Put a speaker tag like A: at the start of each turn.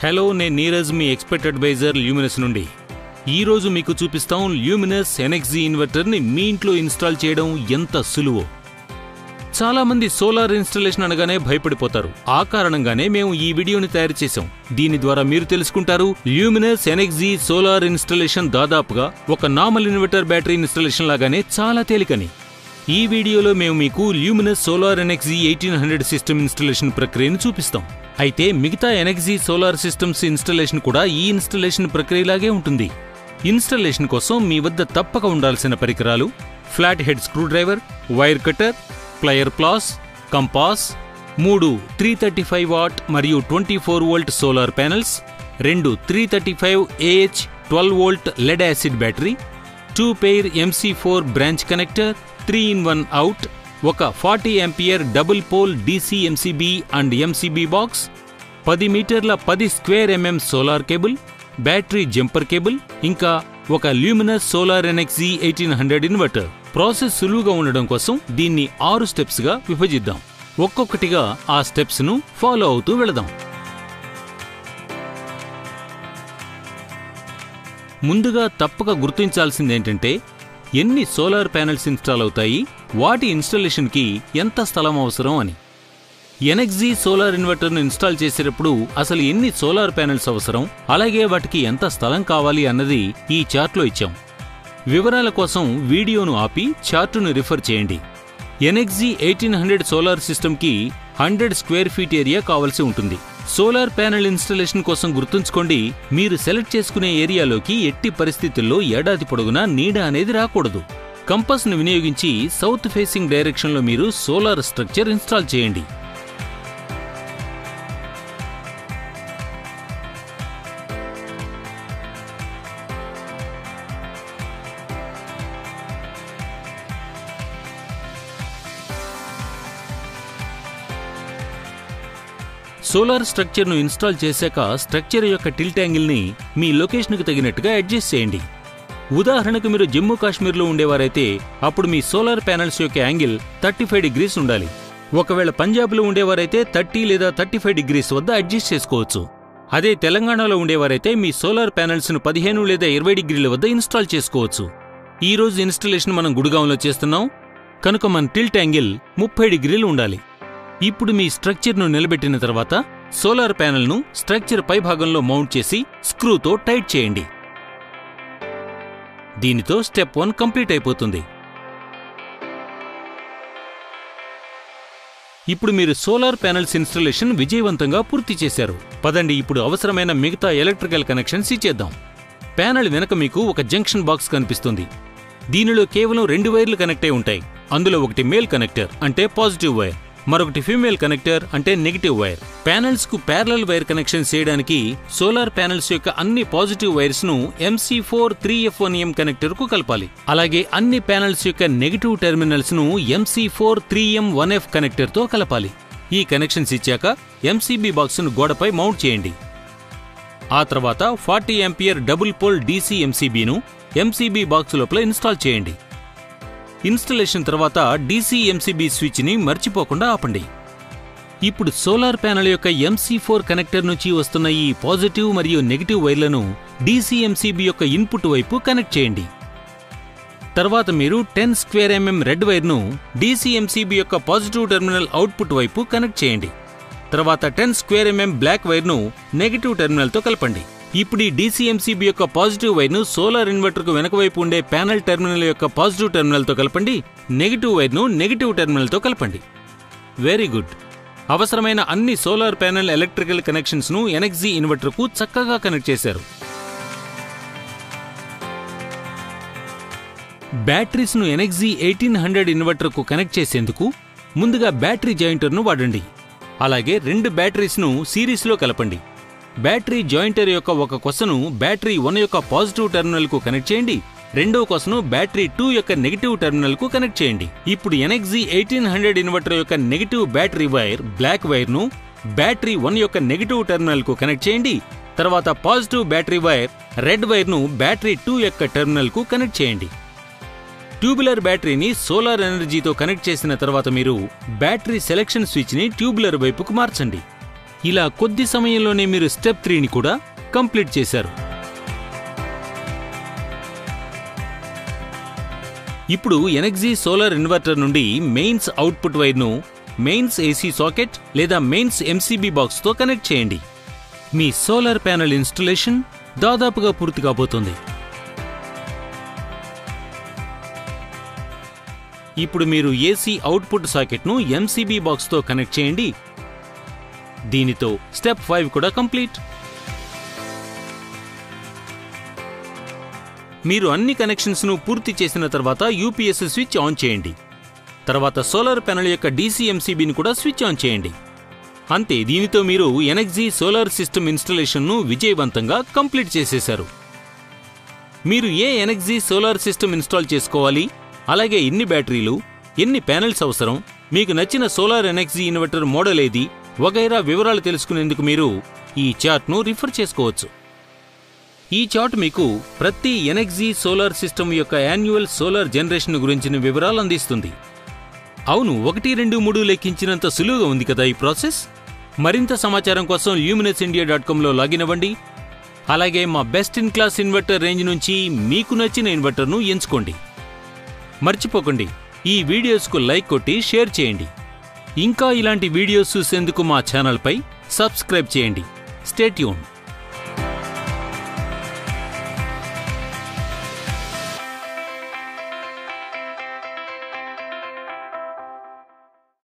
A: hello నేను నీరజ్ మీ expert advisor Luminous నుండి ఈ రోజు మీకు చూపిస్తాం ల్యూమినస్ ఎన్ఎక్జీ ఇన్వర్టర్ని మీ ఇంట్లో ఇన్స్టాల్ చేయడం ఎంత సులువో చాలా మంది సోలార్ ఇన్స్టాలేషన్ అనగానే భయపడిపోతారు ఆ కారణంగానే మేము ఈ వీడియోని తయారు చేశాం దీని ద్వారా మీరు తెలుసుకుంటారు ల్యూమినస్ ఎన్ఎక్జీ సోలార్ ఇన్స్టాలేషన్ దాదాపుగా ఒక నార్మల్ ఇన్వర్టర్ బ్యాటరీ ఇన్స్టాలేషన్ లాగానే చాలా తేలికని ఈ వీడియోలో మేము మీకు Luminous solar NXG eighteen hundred system installation ప్రక్రియను చూపిస్తాం అయితే మిగతా ఎన్ఎక్జీ సోలార్ సిస్టమ్స్ ఇన్స్టాలేషన్ కూడా ఈ ఇన్స్టాలేషన్ ప్రక్రియలాగే ఉంటుంది ఇన్స్టాలేషన్ కోసం మీ వద్ద తప్పక ఉండాల్సిన పరికరాలు flat head screw driver wire cutter plier plus compass మూడు త్రీ థర్టీ ఫైవ్ వాట్ మరియు twenty four volt solar panels రెండు three thirty five AH twelve volt lead acid battery two pair MC four branch connector three in one out ఒక forty ampere double pole DC MCB and MCB box పది మీటర్ల పది square mm solar cable battery jumper cable ఇంకా ఒక Luminous solar NXG eighteen hundred inverter process సులువుగా ఉండడం కోసం దీన్ని ఆరు స్టెప్స్ గా విభజిద్దాం ఒక్కొక్కటిగా ఆ స్టెప్స్ ను ఫాలో అవుతూ వెళదాం ముందుగా తప్పక గుర్తించాల్సిందేంటంటే ఎన్ని సోలార్ ప్యానెల్స్ ఇన్స్టాల్ అవుతాయి వాటి ఇన్స్టాలేషన్కి ఎంత స్థలం అవసరం అని ఎనెక్జీ సోలార్ ఇన్వర్టర్ను ఇన్స్టాల్ చేసేటప్పుడు అసలు ఎన్ని సోలార్ ప్యానెల్స్ అవసరం అలాగే వాటికి ఎంత స్థలం కావాలి అన్నది ఈ చార్ట్లో ఇచ్చాం వివరాల కోసం వీడియోను ఆపి చార్టును రిఫర్ చేయండి ఎనెక్జీ ఎయిటీన్ హండ్రెడ్ సోలార్ సిస్టమ్కి హండ్రెడ్ స్క్వేర్ ఫీట్ ఏరియా కావాల్సి ఉంటుంది సోలార్ ప్యానెల్ ఇన్స్టలేషన్ కోసం గుర్తుంచుకోండి మీరు సెలెక్ట్ చేసుకునే ఏరియాలోకి ఎట్టి పరిస్థితుల్లో ఏడాది పొడవునా నీడ అనేది రాకూడదు కంపస్ను వినియోగించి సౌత్ ఫేసింగ్ డైరెక్షన్లో మీరు సోలార్ స్ట్రక్చర్ ఇన్స్టాల్ చేయండి సోలార్ స్ట్రక్చర్ను ఇన్స్టాల్ చేశాక స్ట్రక్చర్ యొక్క టిల్ట్ యాంగిల్ని మీ లొకేషన్కు తగినట్టుగా అడ్జస్ట్ చేయండి ఉదాహరణకు మీరు జమ్మూ కాశ్మీర్లో ఉండేవారైతే అప్పుడు మీ సోలార్ ప్యానెల్స్ యొక్క యాంగిల్ థర్టీ ఫైవ్ డిగ్రీస్ ఉండాలి ఒకవేళ పంజాబ్లో ఉండేవారైతే థర్టీ లేదా థర్టీ ఫైవ్ డిగ్రీస్ వద్ద అడ్జస్ట్ చేసుకోవచ్చు అదే తెలంగాణలో ఉండేవారైతే మీ సోలార్ ప్యానెల్స్ను పదిహేను లేదా ఇరవై డిగ్రీల వద్ద ఇన్స్టాల్ చేసుకోవచ్చు ఈ రోజు ఇన్స్టాలేషన్ మనం గుడిగాంలో చేస్తున్నాం కనుక మన టిల్ట్ యాంగిల్ ముప్పై డిగ్రీలు ఉండాలి ఇప్పుడు మీ స్ట్రక్చర్ను నిలబెట్టిన తర్వాత సోలార్ ప్యానెల్ను స్ట్రక్చర్ పై భాగంలో మౌంట్ చేసి స్క్రూతో టైట్ చేయండి దీనితో స్టెప్ వన్ కంప్లీట్ అయిపోతుంది ఇప్పుడు మీరు సోలార్ ప్యానెల్స్ ఇన్స్టాలేషన్ విజయవంతంగా పూర్తి చేశారు పదండి ఇప్పుడు అవసరమైన మిగతా ఎలక్ట్రికల్ కనెక్షన్స్ ఇచ్చేద్దాం ప్యానెల్ వెనక మీకు ఒక జంక్షన్ బాక్స్ కనిపిస్తుంది దీనిలో కేవలం రెండు వైర్లు కనెక్ట్ అయి ఉంటాయి అందులో ఒకటి మేల్ కనెక్టర్ అంటే పాజిటివ్ వైర్ మరొకటి ఫీమేల్ కనెక్టర్ అంటే నెగిటివ్ వైర్ ప్యానెల్స్ కు ప్యారలల్ వైర్ కనెక్షన్ చేయడానికి సోలార్ ప్యానెల్స్ యొక్క అన్ని పాజిటివ్ వైర్స్ ను MC four three F one M connector కు కలపాలి అలాగే అన్ని ప్యానెల్స్ యొక్క నెగిటివ్ టెర్మినల్స్ ను MC four three M one F connector తో కలపాలి ఈ కనెక్షన్స్ ఇచ్చాక ఎంసీబీ బాక్స్ ను గోడపై మౌంట్ చేయండి ఆ తర్వాత forty ampere double pole DC ఎంసీబీను ఎంసీబీ బాక్స్ లోపల ఇన్స్టాల్ చేయండి ఇన్స్టలేషన్ తర్వాత డీసీ ఎంసీబీ స్విచ్ని మర్చిపోకుండా ఆపండి ఇప్పుడు సోలార్ ప్యానెల్ యొక్క ఎంసీ ఫోర్ కనెక్టర్ నుంచి వస్తున్న ఈ పాజిటివ్ మరియు నెగిటివ్ వైర్లను డీసీ ఎంసీబీ యొక్క ఇన్పుట్ వైపు కనెక్ట్ చేయండి తర్వాత మీరు టెన్ స్క్వేర్ ఎంఎం రెడ్ వైర్ను డీసీ ఎంసీబీ యొక్క పాజిటివ్ టెర్మినల్ అవుట్పుట్ వైపు కనెక్ట్ చేయండి తర్వాత టెన్ స్క్వేర్ ఎంఎం బ్లాక్ వైర్ను నెగిటివ్ టెర్మినల్తో కలపండి ఇప్పుడు ఈ డీసీఎంసీబీ యొక్క పాజిటివ్ వైర్ను సోలార్ ఇన్వర్టర్కు వెనక వైపు ఉండే ప్యానెల్ టెర్మినల్ యొక్క పాజిటివ్ టెర్మినల్తో కలపండి నెగిటివ్ వైర్ను నెగిటివ్ టెర్మినల్తో కలపండి వెరీ గుడ్ అవసరమైన అన్ని సోలార్ ప్యానెల్ ఎలక్ట్రికల్ కనెక్షన్స్ను ఎనెక్జీ ఇన్వర్టర్కు చక్కగా కనెక్ట్ చేశారు బ్యాటరీస్ను ఎనెక్జీ ఎయిటీన్ హండ్రెడ్ ఇన్వర్టర్కు కనెక్ట్ చేసేందుకు ముందుగా బ్యాటరీ జాయింటర్ను వాడండి అలాగే రెండు బ్యాటరీస్ను సిరీస్లో కలపండి బ్యాటరీ జాయింటర్ యొక్క ఒక కొసను బ్యాటరీ వన్ యొక్క పాజిటివ్ టెర్మినల్కు కనెక్ట్ చేయండి రెండో కొసను బ్యాటరీ టూ యొక్క నెగిటివ్ టెర్మినల్కు కనెక్ట్ చేయండి ఇప్పుడు ఎనెక్జీ ఎయిటీన్ హండ్రెడ్ ఇన్వర్టర్ యొక్క నెగిటివ్ బ్యాటరీ వైర్ బ్లాక్ వైర్ను బ్యాటరీ వన్ యొక్క నెగిటివ్ టెర్మినల్కు కనెక్ట్ చేయండి తర్వాత పాజిటివ్ బ్యాటరీ వైర్ రెడ్ వైర్ను బ్యాటరీ టూ యొక్క టెర్మినల్కు కనెక్ట్ చేయండి ట్యూబులర్ బ్యాటరీని సోలార్ ఎనర్జీతో కనెక్ట్ చేసిన తర్వాత మీరు బ్యాటరీ సెలెక్షన్ స్విచ్ని ట్యూబులర్ వైపుకు మార్చండి ఇలా కొద్ది సమయంలోనే మీరు స్టెప్ త్రీని కూడా కంప్లీట్ చేశారు ఇప్పుడు ఎనర్జీ సోలార్ ఇన్వర్టర్ నుండి మెయిన్స్ అవుట్పుట్ వైర్ను మెయిన్స్ ఏసీ సాకెట్ లేదా మెయిన్స్ ఎంసీబీ బాక్స్తో కనెక్ట్ చేయండి మీ సోలార్ ప్యానెల్ ఇన్స్టలేషన్ దాదాపుగా పూర్తి కాబోతుంది ఇప్పుడు మీరు ఏసీ అవుట్పుట్ సాకెట్ను ఎంసీబీ బాక్స్తో కనెక్ట్ చేయండి దీనితో స్టెప్ ఫైవ్ కూడా కంప్లీట్ మీరు అన్ని కనెక్షన్స్ను పూర్తి చేసిన తర్వాత యూపీఎస్ స్విచ్ ఆన్ చేయండి తర్వాత సోలార్ ప్యానెల్ యొక్క డీసీఎంసీబీని కూడా స్విచ్ ఆన్ చేయండి అంతే దీనితో మీరు ఎనర్జీ సోలార్ సిస్టమ్ ఇన్స్టలేషన్ను విజయవంతంగా కంప్లీట్ చేసేశారు మీరు ఏ ఎనర్జీ సోలార్ సిస్టమ్ ఇన్స్టాల్ చేసుకోవాలి అలాగే ఎన్ని బ్యాటరీలు ఎన్ని ప్యానెల్స్ అవసరం మీకు నచ్చిన సోలార్ ఎనర్జీ ఇన్వర్టర్ మోడల్ ఏది వగైరా వివరాలు తెలుసుకునేందుకు మీరు ఈ చార్ట్ను రిఫర్ చేసుకోవచ్చు ఈ చార్ట్ మీకు ప్రతి ఎనర్జీ సోలార్ సిస్టమ్ యొక్క యాన్యువల్ సోలార్ జనరేషన్ గురించిన వివరాలు అందిస్తుంది అవును ఒకటి రెండు మూడు లెక్కించినంత సులువుగా ఉంది కదా ఈ ప్రాసెస్ మరింత సమాచారం కోసం ల్యూమినస్ ఇండియా డాట్ కాంలో లాగిన్ అవ్వండి అలాగే మా best in class inverter range నుంచి మీకు నచ్చిన ఇన్వర్టర్ను ఎంచుకోండి మర్చిపోకండి ఈ వీడియోస్కు లైక్ కొట్టి షేర్ చేయండి ఇంకా ఇలాంటి వీడియోస్ చూసేందుకు మా ఛానల్పై సబ్స్క్రైబ్ చేయండి స్టేట్యూన్